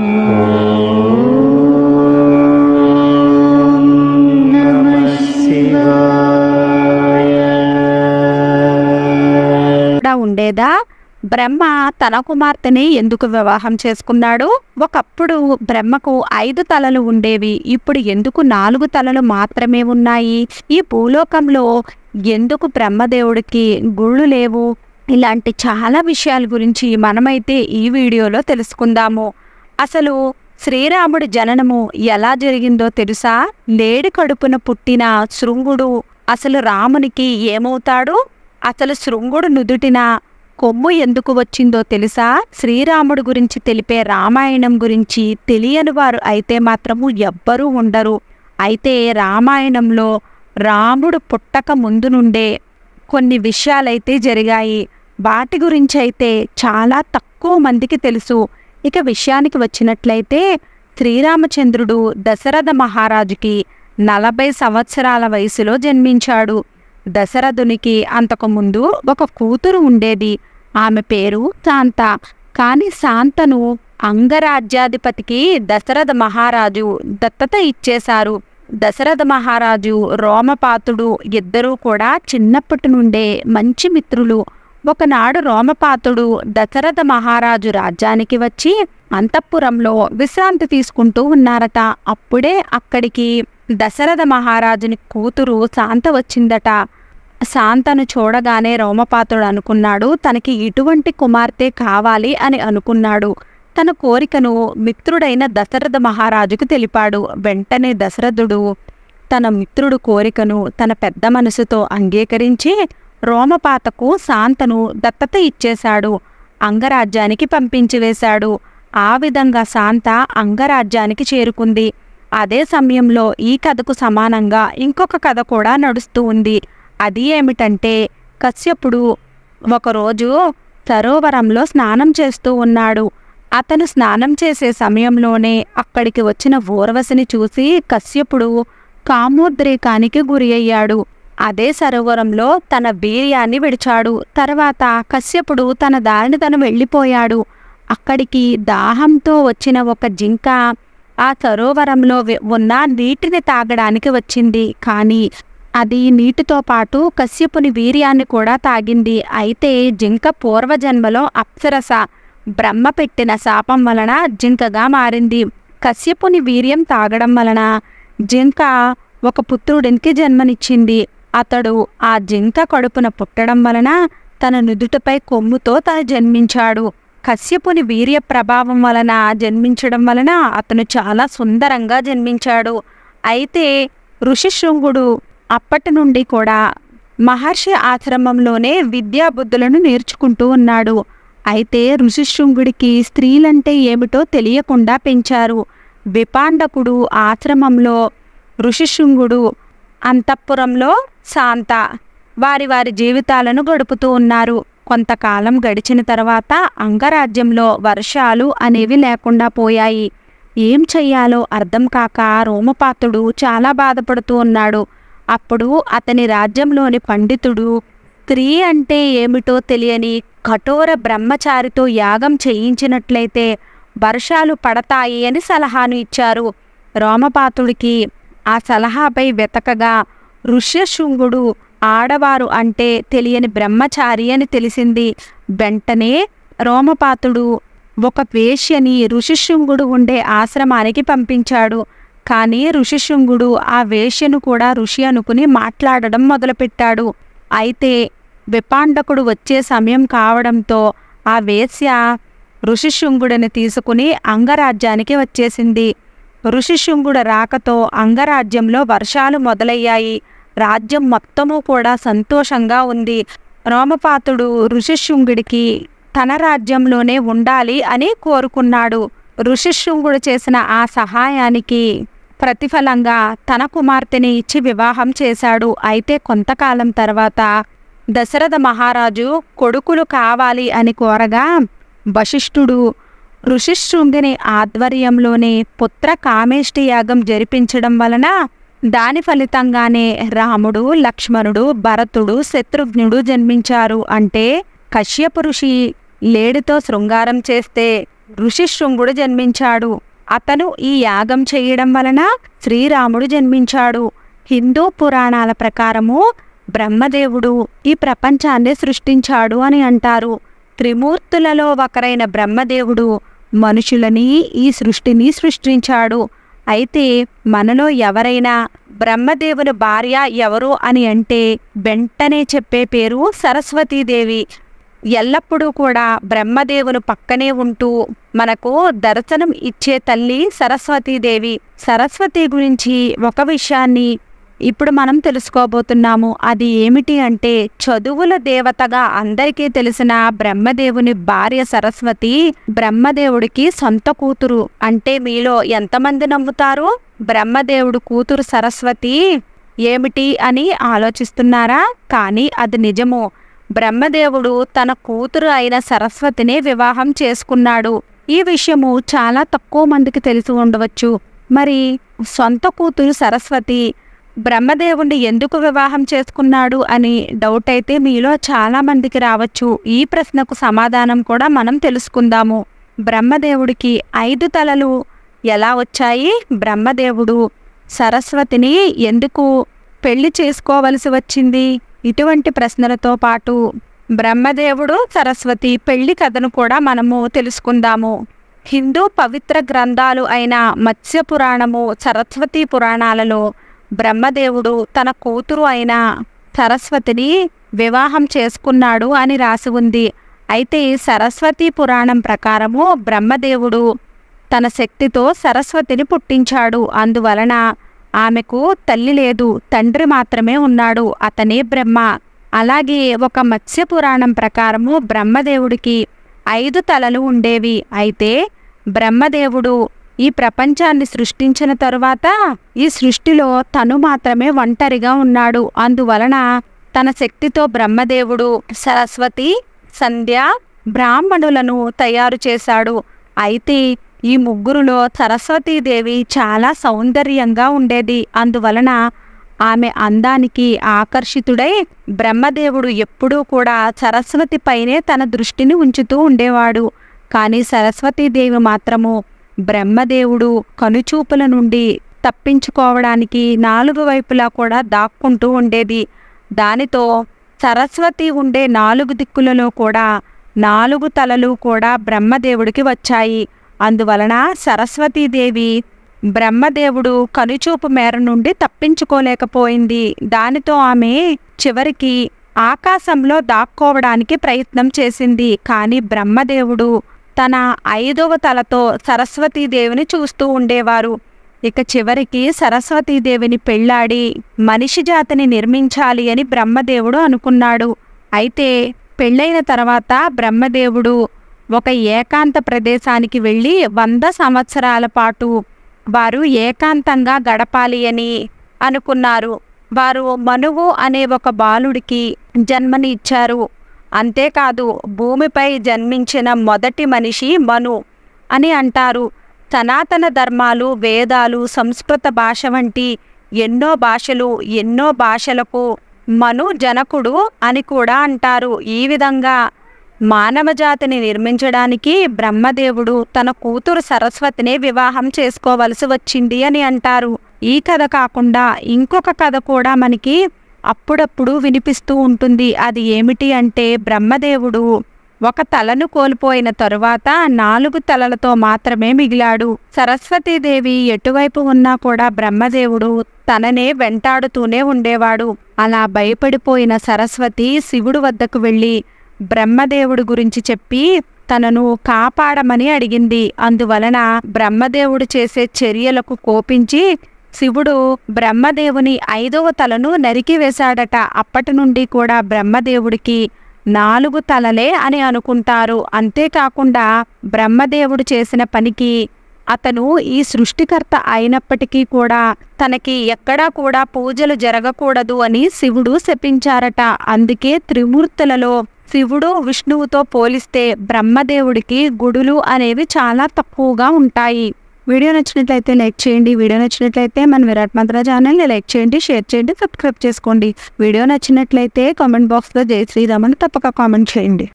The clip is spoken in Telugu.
కూడా ఉండేదా బ్రహ్మ తన కుమార్తెని ఎందుకు వివాహం చేసుకున్నాడు ఒకప్పుడు బ్రహ్మకు ఐదు తలలు ఉండేవి ఇప్పుడు ఎందుకు నాలుగు తలలు మాత్రమే ఉన్నాయి ఈ భూలోకంలో ఎందుకు బ్రహ్మదేవుడికి గుళ్ళు లేవు ఇలాంటి చాలా విషయాల గురించి మనమైతే ఈ వీడియోలో తెలుసుకుందాము అసలు శ్రీరాముడి జననము ఎలా జరిగిందో తెలుసా లేడి కడుపున పుట్టిన శృంగుడు అసలు రామునికి ఏమవుతాడు అసలు శృంగుడు నుదుటిన కొమ్ము ఎందుకు వచ్చిందో తెలుసా శ్రీరాముడు గురించి తెలిపే రామాయణం గురించి తెలియని వారు అయితే మాత్రము ఎవ్వరూ ఉండరు అయితే రామాయణంలో రాముడు పుట్టక ముందు నుండే కొన్ని విషయాలైతే జరిగాయి వాటి గురించి అయితే చాలా తక్కువ మందికి తెలుసు ఇక విషయానికి వచ్చినట్లయితే శ్రీరామచంద్రుడు దశరథ మహారాజుకి నలభై సంవత్సరాల వయసులో జన్మించాడు దశరథునికి అంతకుముందు ఒక కూతురు ఉండేది ఆమె పేరు శాంత కానీ శాంతను అంగరాజ్యాధిపతికి దశరథ మహారాజు దత్తత ఇచ్చేశారు దశరథ మహారాజు రోమపాతుడు ఇద్దరూ కూడా చిన్నప్పటి నుండే మంచి మిత్రులు ఒకనాడు రోమపాతుడు దశరథ మహారాజు రాజ్యానికి వచ్చి అంతఃపురంలో విశ్రాంతి తీసుకుంటూ ఉన్నారట అప్పుడే అక్కడికి దశరథ మహారాజుని కూతురు శాంత వచ్చిందట శాంతను చూడగానే రోమపాతుడు అనుకున్నాడు తనకి ఇటువంటి కుమార్తె కావాలి అని అనుకున్నాడు తన కోరికను మిత్రుడైన దశరథ మహారాజుకు తెలిపాడు వెంటనే దశరథుడు తన మిత్రుడు కోరికను తన పెద్ద మనసుతో అంగీకరించి రోమపాతకు శాంతను దత్తత ఇచ్చేశాడు అంగరాజ్యానికి పంపించి వేశాడు ఆ విధంగా శాంత అంగరాజ్యానికి చేరుకుంది అదే సమయంలో ఈ కథకు సమానంగా ఇంకొక కథ కూడా నడుస్తూ ఉంది అది ఏమిటంటే కశ్యపుడు ఒకరోజు సరోవరంలో స్నానం చేస్తూ ఉన్నాడు అతను స్నానం చేసే సమయంలోనే అక్కడికి వచ్చిన ఊర్వశిని చూసి కశ్యపుడు కామోద్రేకానికి గురి అయ్యాడు అదే సరోవరంలో తన వీర్యాన్ని విడిచాడు తర్వాత కశ్యపుడు తన దారిని తను వెళ్ళిపోయాడు అక్కడికి దాహంతో వచ్చిన ఒక జింక ఆ సరోవరంలో వి- ఉన్న నీటిని తాగడానికి వచ్చింది కానీ అది నీటితో పాటు కశ్యపుని వీర్యాన్ని కూడా తాగింది అయితే జింక పూర్వజన్మలో అప్సరస బ్రహ్మ పెట్టిన శాపం వలన జింకగా మారింది కశ్యపుని వీర్యం తాగడం వలన జింక ఒక పుత్రుడికి జన్మనిచ్చింది అతడు ఆ జింక కడుపున పుట్టడం వలన తన నుదుటిపై కొమ్ముతో తను జన్మించాడు కశ్యపుని వీర్య ప్రభావం వలన జన్మించడం వలన అతను చాలా సుందరంగా జన్మించాడు అయితే ఋషిశృంగుడు అప్పటి నుండి కూడా మహర్షి ఆశ్రమంలోనే విద్యాబుద్ధులను నేర్చుకుంటూ ఉన్నాడు అయితే ఋషిశృంగుడికి స్త్రీలంటే ఏమిటో తెలియకుండా పెంచారు విపాండకుడు ఆశ్రమంలో ఋషిశృంగుడు అంతఃపురంలో శాంత వారి వారి జీవితాలను గడుపుతూ ఉన్నారు కొంతకాలం గడిచిన తర్వాత అంగరాజ్యంలో వర్షాలు అనేవి లేకుండా పోయాయి ఏం చెయ్యాలో అర్థం కాక రోమపాతుడు చాలా బాధపడుతూ ఉన్నాడు అప్పుడు అతని రాజ్యంలోని పండితుడు స్త్రీ అంటే ఏమిటో తెలియని కఠోర బ్రహ్మచారితో యాగం చేయించినట్లయితే వర్షాలు పడతాయి అని సలహాను ఇచ్చారు రోమపాతుడికి ఆ సలహాపై వెతకగా ఋష్యశృంగుడు ఆడవారు అంటే తెలియని బ్రహ్మచారి అని తెలిసింది వెంటనే రోమపాతుడు ఒక వేశ్యని ఋషిశృంగుడు ఉండే ఆశ్రమానికి పంపించాడు కానీ ఋషిశృంగుడు ఆ వేశ్యను కూడా ఋషి అనుకుని మాట్లాడడం మొదలుపెట్టాడు అయితే విపాండకుడు వచ్చే సమయం కావడంతో ఆ వేశ్య ఋషిశృంగుడిని తీసుకుని అంగరాజ్యానికి వచ్చేసింది ఋషిశృంగుడు రాకతో అంగరాజ్యంలో వర్షాలు మొదలయ్యాయి రాజ్యం మొత్తము కూడా సంతోషంగా ఉంది రోమపాతుడు ఋషిశృంగుడికి తన రాజ్యంలోనే ఉండాలి అని కోరుకున్నాడు ఋషిశృంగుడు చేసిన ఆ సహాయానికి ప్రతిఫలంగా తన కుమార్తెని ఇచ్చి వివాహం చేశాడు అయితే కొంతకాలం తర్వాత దశరథ మహారాజు కొడుకులు కావాలి అని కోరగా వశిష్ఠుడు ఋషిశృంగిని ఆధ్వర్యంలోనే పుత్ర కామేష్టి యాగం జరిపించడం వలన దాని ఫలితంగానే రాముడు లక్ష్మణుడు భరతుడు శత్రుఘ్నుడు జన్మించారు అంటే కశ్యప ఋషి లేడితో శృంగారం చేస్తే ఋషిశృంగుడు జన్మించాడు అతను ఈ యాగం చేయడం వలన శ్రీరాముడు జన్మించాడు హిందూ పురాణాల ప్రకారము బ్రహ్మదేవుడు ఈ ప్రపంచాన్ని సృష్టించాడు అని అంటారు త్రిమూర్తులలో ఒకరైన బ్రహ్మదేవుడు మనుషులని ఈ సృష్టిని సృష్టించాడు అయితే మనలో ఎవరైనా బ్రహ్మదేవుని భార్య ఎవరు అని అంటే వెంటనే చెప్పే పేరు సరస్వతీదేవి ఎల్లప్పుడూ కూడా బ్రహ్మదేవుని పక్కనే ఉంటూ మనకు దర్శనం ఇచ్చే తల్లి సరస్వతీదేవి సరస్వతి గురించి ఒక విషయాన్ని ఇప్పుడు మనం తెలుసుకోబోతున్నాము అది ఏమిటి అంటే చదువుల దేవతగా అందరికీ తెలిసిన బ్రహ్మదేవుని భార్య సరస్వతి బ్రహ్మదేవుడికి సొంత కూతురు అంటే మీలో ఎంతమంది నమ్ముతారు బ్రహ్మదేవుడు కూతురు సరస్వతి ఏమిటి అని ఆలోచిస్తున్నారా కానీ అది నిజము బ్రహ్మదేవుడు తన కూతురు అయిన సరస్వతిని వివాహం చేసుకున్నాడు ఈ విషయము చాలా తక్కువ మందికి తెలిసి ఉండవచ్చు మరి సొంత కూతురు సరస్వతి బ్రహ్మదేవుణ్ణి ఎందుకు వివాహం చేసుకున్నాడు అని డౌట్ అయితే మీలో చాలా మందికి రావచ్చు ఈ ప్రశ్నకు సమాధానం కూడా మనం తెలుసుకుందాము బ్రహ్మదేవుడికి ఐదు తలలు ఎలా వచ్చాయి బ్రహ్మదేవుడు సరస్వతిని ఎందుకు పెళ్లి చేసుకోవలసి వచ్చింది ఇటువంటి ప్రశ్నలతో పాటు బ్రహ్మదేవుడు సరస్వతి పెళ్లి కథను కూడా మనము తెలుసుకుందాము హిందూ పవిత్ర గ్రంథాలు అయిన మత్స్య పురాణము సరస్వతి పురాణాలలో బ్రహ్మదేవుడు తన కూతురు అయిన సరస్వతిని వివాహం చేసుకున్నాడు అని రాసి ఉంది అయితే సరస్వతి పురాణం ప్రకారము బ్రహ్మదేవుడు తన శక్తితో సరస్వతిని పుట్టించాడు అందువలన ఆమెకు తల్లి లేదు తండ్రి మాత్రమే ఉన్నాడు అతనే బ్రహ్మ అలాగే ఒక మత్స్య పురాణం ప్రకారము బ్రహ్మదేవుడికి ఐదు తలలు ఉండేవి అయితే బ్రహ్మదేవుడు ఈ ప్రపంచాన్ని సృష్టించిన తరువాత ఈ సృష్టిలో తను మాత్రమే ఒంటరిగా ఉన్నాడు అందువలన తన శక్తితో బ్రహ్మదేవుడు సరస్వతి సంధ్య బ్రాహ్మణులను తయారు చేశాడు అయితే ఈ ముగ్గురులో సరస్వతీదేవి చాలా సౌందర్యంగా ఉండేది అందువలన ఆమె అందానికి ఆకర్షితుడై బ్రహ్మదేవుడు ఎప్పుడూ కూడా సరస్వతి పైనే తన దృష్టిని ఉంచుతూ ఉండేవాడు కానీ సరస్వతీదేవి మాత్రము బ్రహ్మదేవుడు కనుచూపుల నుండి తప్పించుకోవడానికి నాలుగు వైపులా కూడా దాక్కుంటూ ఉండేది దానితో సరస్వతి ఉండే నాలుగు దిక్కులలో కూడా నాలుగు తలలు కూడా బ్రహ్మదేవుడికి వచ్చాయి అందువలన సరస్వతీదేవి బ్రహ్మదేవుడు కనుచూపు మేర నుండి తప్పించుకోలేకపోయింది దానితో ఆమె చివరికి ఆకాశంలో దాక్కోవడానికి ప్రయత్నం చేసింది కానీ బ్రహ్మదేవుడు తన ఐదవ తలతో సరస్వతీదేవిని చూస్తూ ఉండేవారు ఇక చివరికి సరస్వతీదేవిని పెళ్ళాడి మనిషి జాతిని నిర్మించాలి అని బ్రహ్మదేవుడు అనుకున్నాడు అయితే పెళ్ళైన తర్వాత బ్రహ్మదేవుడు ఒక ఏకాంత ప్రదేశానికి వెళ్ళి వంద సంవత్సరాల పాటు వారు ఏకాంతంగా గడపాలి అని అనుకున్నారు వారు మనువు అనే ఒక బాలుడికి జన్మని ఇచ్చారు అంతేకాదు భూమిపై జన్మించిన మొదటి మనిషి మను అని అంటారు సనాతన ధర్మాలు వేదాలు సంస్కృత భాష వంటి ఎన్నో భాషలు ఎన్నో భాషలకు మను జనకుడు అని కూడా అంటారు ఈ విధంగా మానవ జాతిని నిర్మించడానికి బ్రహ్మదేవుడు తన కూతురు సరస్వతిని వివాహం చేసుకోవలసి వచ్చింది అని అంటారు ఈ కథ కాకుండా ఇంకొక కథ కూడా మనకి అప్పుడప్పుడు వినిపిస్తూ ఉంటుంది అది ఏమిటి అంటే బ్రహ్మదేవుడు ఒక తలను కోల్పోయిన తరువాత నాలుగు తలలతో మాత్రమే మిగిలాడు సరస్వతీదేవి ఎటువైపు ఉన్నా కూడా బ్రహ్మదేవుడు తననే వెంటాడుతూనే ఉండేవాడు అలా భయపడిపోయిన సరస్వతి శివుడు వద్దకు వెళ్ళి బ్రహ్మదేవుడి గురించి చెప్పి తనను కాపాడమని అడిగింది అందువలన బ్రహ్మదేవుడు చేసే చర్యలకు కోపించి శివుడు బ్రహ్మదేవుని ఐదవ తలను నరికివేశాడట అప్పటి నుండి కూడా బ్రహ్మదేవుడికి నాలుగు తలలే అని అనుకుంటారు అంతేకాకుండా బ్రహ్మదేవుడు చేసిన పనికి అతను ఈ సృష్టికర్త అయినప్పటికీ కూడా తనకి ఎక్కడా కూడా పూజలు జరగకూడదు అని శివుడు శపించారట అందుకే త్రిమూర్తులలో శివుడు విష్ణువుతో పోలిస్తే బ్రహ్మదేవుడికి గుడులు అనేవి చాలా తక్కువగా ఉంటాయి వీడియో నచ్చినట్లయితే లైక్ చేయండి వీడియో నచ్చినట్లయితే మన విరాట్ మంత్ర ఛానల్ని లైక్ చేయండి షేర్ చేయండి సబ్స్క్రైబ్ చేసుకోండి వీడియో నచ్చినట్లయితే కామెంట్ బాక్స్లో జై శ్రీరామ్ అని తప్పక కామెంట్ చేయండి